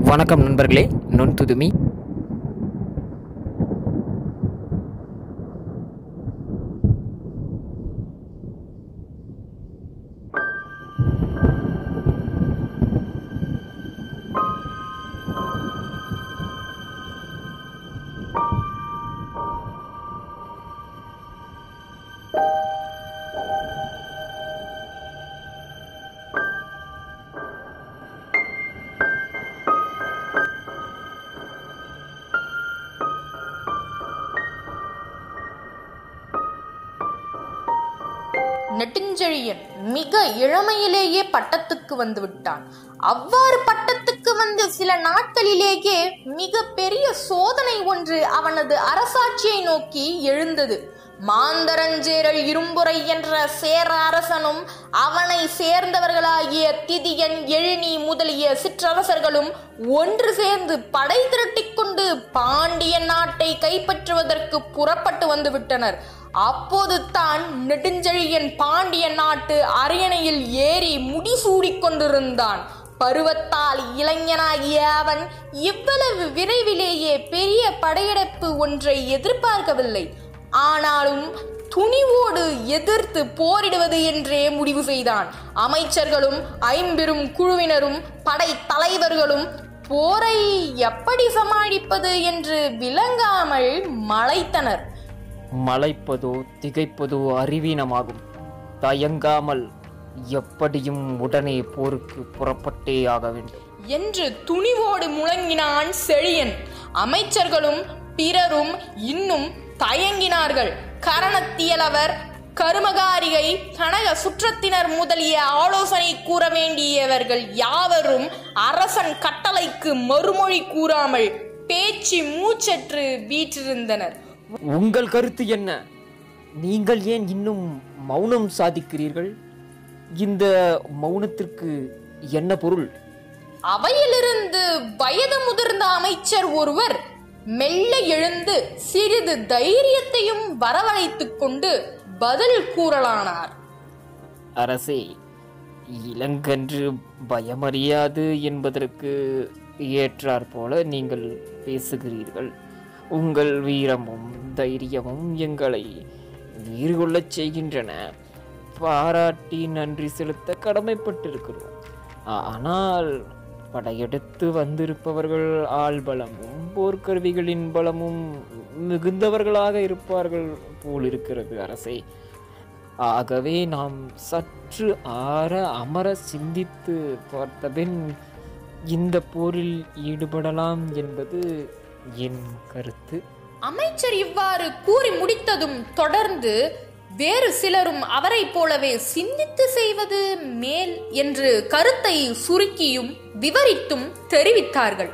வணக்கம் நண்பர்களே நுண்துதுமி நெடுஞ்செழியன் மிக இளமையிலேயே பட்டத்துக்கு வந்து விட்டான் அவ்வாறு பட்டத்துக்கு வந்து சில நாட்களிலேயே மிக பெரிய சோதனை ஒன்று அவனது அரசாட்சியை நோக்கி எழுந்தது மாந்தரஞ்சேரல் இரும்புரை என்ற சேர அரசனும் அவனை சேர்ந்தவர்களாகிய திதியன் எழினி முதலிய சிற்றரசர்களும் ஒன்று சேர்ந்து படை திரட்டிக் கொண்டு பாண்டிய நாட்டை கைப்பற்றுவதற்கு புறப்பட்டு வந்து விட்டனர் அப்போது தான் நெடுஞ்செழியன் பாண்டிய நாட்டு அரியணையில் ஏறி முடிசூடிக் கொண்டிருந்தான் பருவத்தால் இளைஞனாகிய அவன் இவ்வளவு விரைவிலேயே பெரிய படையெடுப்பு ஒன்றை எதிர்பார்க்கவில்லை ஆனாலும் துணிவோடு எதிர்த்து போரிடுவது என்றே முடிவு செய்தான் அமைச்சர்களும் ஐம்பெரும் குழுவினரும் படை தலைவர்களும் போரை எப்படி சமாளிப்பது என்று விளங்காமல் மலைத்தனர் மலைப்பதோ திகைப்பதோ அறிவீனமாகும் தயங்காமல் எப்படியும் உடனே போருக்கு புறப்பட்டே ஆக வேண்டும் என்று துணிவோடு முழங்கினான் செழியன் அமைச்சர்களும் பிறரும் இன்னும் தயங்கினார்கள் கரணத்தியலவர் கருமகாரிகை கனக சுற்றத்தினர் முதலிய ஆலோசனை கூற வேண்டியவர்கள் யாவரும் அரசன் கட்டளைக்கு மறுமொழி கூறாமல் பேச்சு மூச்சற்று வீற்றிருந்தனர் உங்கள் கருத்து என்ன நீங்கள் ஏன் இன்னும் மௌனம் சாதிக்கிறீர்கள் இந்த மௌனத்திற்கு என்ன பொருள் அவையிலிருந்து வயது முதிர்ந்த அமைச்சர் ஒருவர் மெல்ல எழுந்து சிறிது தைரியத்தையும் வரவழைத்துக் கொண்டு பதில் கூறலானார் அரசே இளங்கன்று பயமறியாது என்பதற்கு ஏற்றாற் போல நீங்கள் பேசுகிறீர்கள் உங்கள் வீரமும் தைரியமும் எங்களை வீர்கொள்ளச் செய்கின்றன பாராட்டி நன்றி செலுத்த கடமைப்பட்டிருக்கிறோம் ஆனால் படையெடுத்து வந்திருப்பவர்கள் ஆள் பலமும் போர்க்கருவிகளின் பலமும் மிகுந்தவர்களாக இருப்பார்கள் போல் இருக்கிறது அரசே ஆகவே நாம் சற்று ஆற அமர சிந்தித்து பார்த்தபின் இந்த போரில் ஈடுபடலாம் என்பது என் கருத்து அமைச்சர் இவ்வாறு கூறி முடித்ததும் தொடர்ந்து வேறு சிலரும் அவரைப் போலவே சிந்தித்து செய்வது மேல் என்று கருத்தை சுருக்கியும் விவரித்தும் தெரிவித்தார்கள்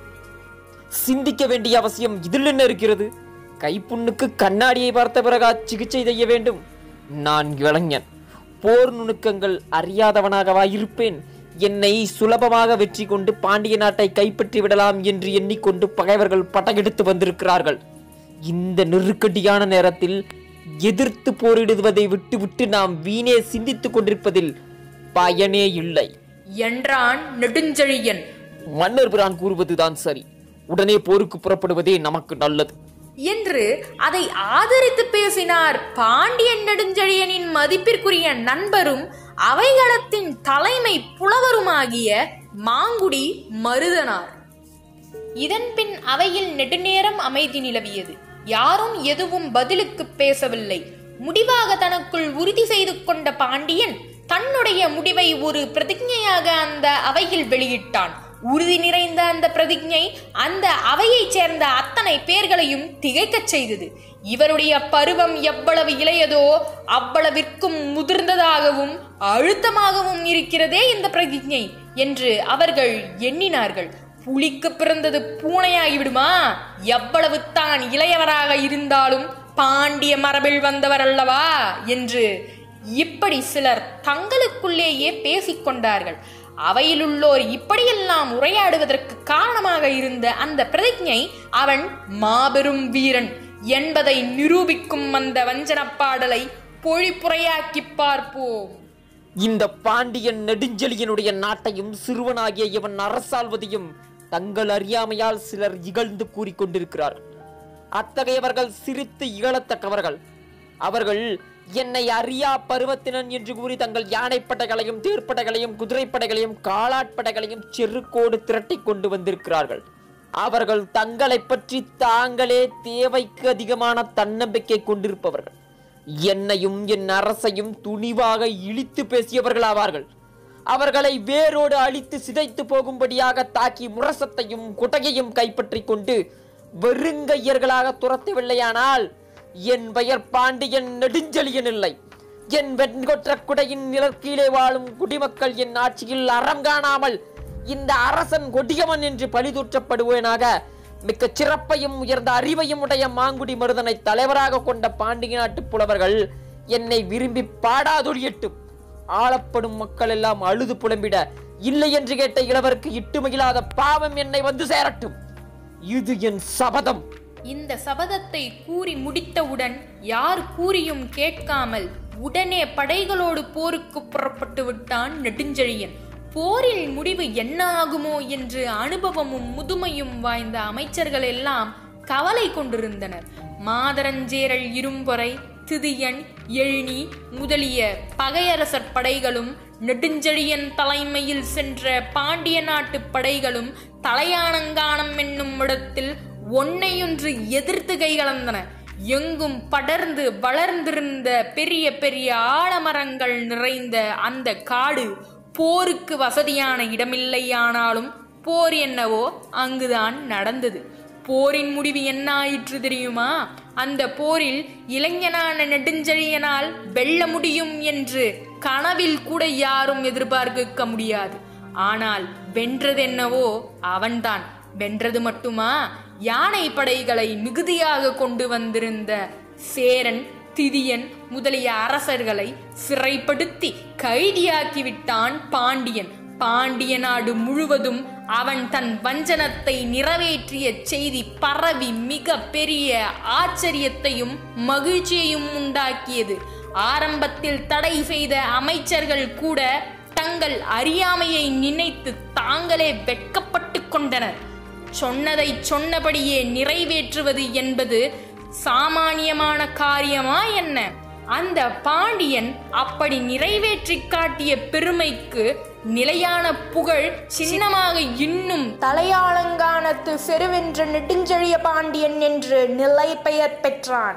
சிந்திக்க வேண்டிய அவசியம் இதில் என்ன இருக்கிறது கைப்புண்ணுக்கு கண்ணாடியை பார்த்த பிறகா சிகிச்சை செய்ய வேண்டும் நான் இளைஞன் போர் நுணுக்கங்கள் அறியாதவனாகவா இருப்பேன் என்னை சுலபமாக வெற்றி கொண்டு பாண்டிய நாட்டை கைப்பற்றி விடலாம் என்று எண்ணிக்கொண்டு பகைவர்கள் படையெடுத்து வந்திருக்கிறார்கள் இந்த நெருக்கடியான நேரத்தில் எதிர்த்து போரிடுவதை விட்டுவிட்டு நாம் வீணே சிந்தித்துக் கொண்டிருப்பதில் பயனே இல்லை என்றான் நெடுஞ்செழியன் மன்னர் பிரான் கூறுவதுதான் சரி உடனே போருக்கு புறப்படுவதே நமக்கு நல்லது என்று அதை ஆதரித்து பேசினார் பாண்டியன் நெடுஞ்செழியனின் மதிப்பிற்குரிய நண்பரும் அவைகளத்தின் தலைமை புலவருமாகிய மாங்குடி மருதனார் இதன்பின் அவையில் நெடுநேரம் அமைதி நிலவியது யாரும் எதுவும் பதிலுக்கு பேசவில்லை முடிவாக தனக்குள் உறுதி செய்து கொண்ட பாண்டியன் தன்னுடைய முடிவை ஒரு பிரதிஜையாக அந்த அவையில் வெளியிட்டான் உறுதி நிறைந்த அந்த பிரதிஜை அந்த அவையைச் சேர்ந்த அத்தனை பேர்களையும் திகைக்கச் செய்தது இவருடைய பருவம் எவ்வளவு இளையதோ அவ்வளவிற்கும் முதிர்ந்ததாகவும் அழுத்தமாகவும் இருக்கிறதே இந்த பிரதிஜை என்று அவர்கள் எண்ணினார்கள் புலிக்கு பிறந்தது பூனையாகிவிடுமா எவ்வளவு தான் இளையவராக இருந்தாலும் பாண்டிய மரபில் வந்தவர் அல்லவா என்று இப்படி சிலர் தங்களுக்குள்ளேயே பேசிக்கொண்டார்கள் அவையிலுள்ளோர் இப்படியெல்லாம் உரையாடுவதற்கு காரணமாக இருந்த அந்த பிரதிஜை அவன் மாபெரும் வீரன் என்பதை நிரூபிக்கும் அந்த வஞ்சனப் பாடலை பொழிப்புரையாக்கி பார்ப்போம் இந்த பாண்டியன் நெடுஞ்செழியனுடைய நாட்டையும் சிறுவனாகிய இவன் அரசாள்வதையும் தங்கள் அறியாமையால் சிலர் இகழ்ந்து கூறிக்கொண்டிருக்கிறார்கள் அத்தகையவர்கள் சிரித்து இகழத்தக்கவர்கள் அவர்கள் என்னை அறியா பருவத்தினன் என்று கூறி தங்கள் யானைப்படைகளையும் தேர்ப்படைகளையும் குதிரைப்படைகளையும் காலாட்படைகளையும் செருக்கோடு திரட்டிக் கொண்டு வந்திருக்கிறார்கள் அவர்கள் தங்களைப் பற்றி தாங்களே தேவைக்கு அதிகமான தன்னம்பிக்கை கொண்டிருப்பவர்கள் என்னையும் என் அரசையும் துணிவாக இழித்து பேசியவர்கள் ஆவார்கள் அவர்களை வேரோடு அழித்து சிதைத்து போகும்படியாக தாக்கி முரசத்தையும் குட்டையையும் கைப்பற்றிக் கொண்டு வெறுங்கையர்களாக துரத்தவில்லையானால் என் பெயர் பாண்டியன் நெடுஞ்செழியன் இல்லை என் வெண்கொற்ற குடையின் நிலக்கீழே வாழும் குடிமக்கள் என் ஆட்சியில் அறம் காணாமல் இந்த அரசன் கொடியவன் என்று பழிதூற்றப்படுவேனாக மிக்க சிறப்பையும் உயர்ந்த அறிவையும் உடைய மாங்குடி மருதனை தலைவராக கொண்ட பாண்டிய நாட்டு புலவர்கள் என்னை விரும்பி பாடாதொழியட்டும் ஆளப்படும் மக்கள் எல்லாம் அழுது புலம்பிட இல்லை என்று கேட்ட இளவருக்கு இட்டு மகிழாத பாவம் என்னை வந்து சேரட்டும் இது என் சபதம் இந்த சபதத்தை கூறி முடித்தவுடன் யார் கூறியும் கேட்காமல் உடனே படைகளோடு போருக்கு புறப்பட்டு விட்டான் நெடுஞ்செழியன் போரில் முடிவு என்ன ஆகுமோ என்று அனுபவமும் முதுமையும் வாய்ந்த அமைச்சர்கள் எல்லாம் கவலை கொண்டிருந்தனர் மாதரஞ்சேரல் இரும்பொறை திதியன் எழினி முதலிய பகையரசர் படைகளும் நெடுஞ்செழியன் தலைமையில் சென்ற பாண்டிய நாட்டு படைகளும் தலையானங்கானம் என்னும் இடத்தில் ஒன்னையொன்று எதிர்த்து கைகலந்தன எங்கும் படர்ந்து வளர்ந்திருந்த பெரிய பெரிய ஆலமரங்கள் நிறைந்த அந்த காடு போருக்கு வசதியான இடமில்லையானாலும் போர் என்னவோ அங்குதான் நடந்தது போரின் முடிவு என்ன ஆயிற்று தெரியுமா அந்த போரில் இளைஞனான நெடுஞ்செழியனால் வெல்ல முடியும் என்று கனவில் கூட யாரும் எதிர்பார்க்க முடியாது ஆனால் வென்றதென்னவோ அவன்தான் வென்றது மட்டுமா யானை படைகளை மிகுதியாக கொண்டு வந்திருந்த சேரன் திதியன் முதலிய அரசர்களை சிறைப்படுத்தி கைதியாக்கி விட்டான் பாண்டியன் பாண்டிய நாடு முழுவதும் அவன் தன் வஞ்சனத்தை நிறைவேற்றிய செய்தி பரவி மிக பெரிய ஆச்சரியத்தையும் மகிழ்ச்சியையும் உண்டாக்கியது ஆரம்பத்தில் தடை செய்த அமைச்சர்கள் கூட தங்கள் அறியாமையை நினைத்து தாங்களே வெட்கப்பட்டு கொண்டனர் சொன்னதை சொன்னபடியே நிறைவேற்றுவது என்பது சாமானியமான காரியமா என்ன அந்த பாண்டியன் அப்படி நிறைவேற்றி காட்டிய பெருமைக்கு நிலையான புகழ் சின்னமாக இன்னும் தலையாலங்கானத்து செருவென்ற நெடுஞ்செழிய பாண்டியன் என்று நிலை பெயர் பெற்றான்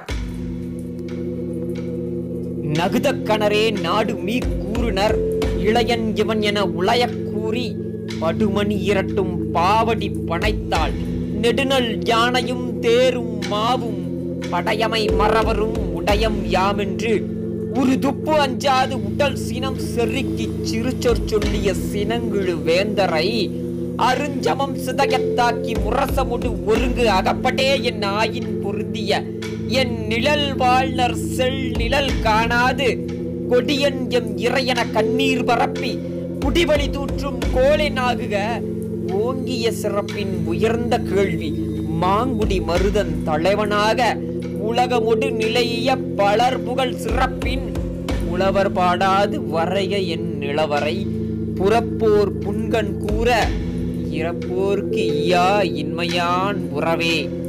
நகுதக்கணரே நாடு மீ கூறுனர் இளையன் இவன் என உளையக் கூறி படுமணி இரட்டும் பாவடி பனைத்தாள் நெடுநல் யானையும் தேரும் மாவும் படையமை மறவரும் உடையம் யாமென்று ஒரு துப்பு அஞ்சாது உடல் சினம் செருக்கி சிறுச்சொற் சொல்லிய சினங்கிழு வேந்தரை அருஞ்சமம் சிதகத்தாக்கி முரசமுடு ஒருங்கு அகப்பட்டே என் ஆயின் பொருந்திய என் நிழல் வாழ்நர் செல் நிழல் காணாது கொடியன் எம் இறையன கண்ணீர் பரப்பி குடிவழி தூற்றும் கோலினாகுக ஓங்கிய சிறப்பின் உயர்ந்த கேள்வி மாங்குடி மருதன் தலைவனாக உலகமொடு நிலைய பலர் புகழ் சிறப்பின் உழவர் பாடாது வரைய என் நிலவரை புறப்போர் புன்கண் கூற இறப்போர்க்கு ஐயா இன்மையான் உறவே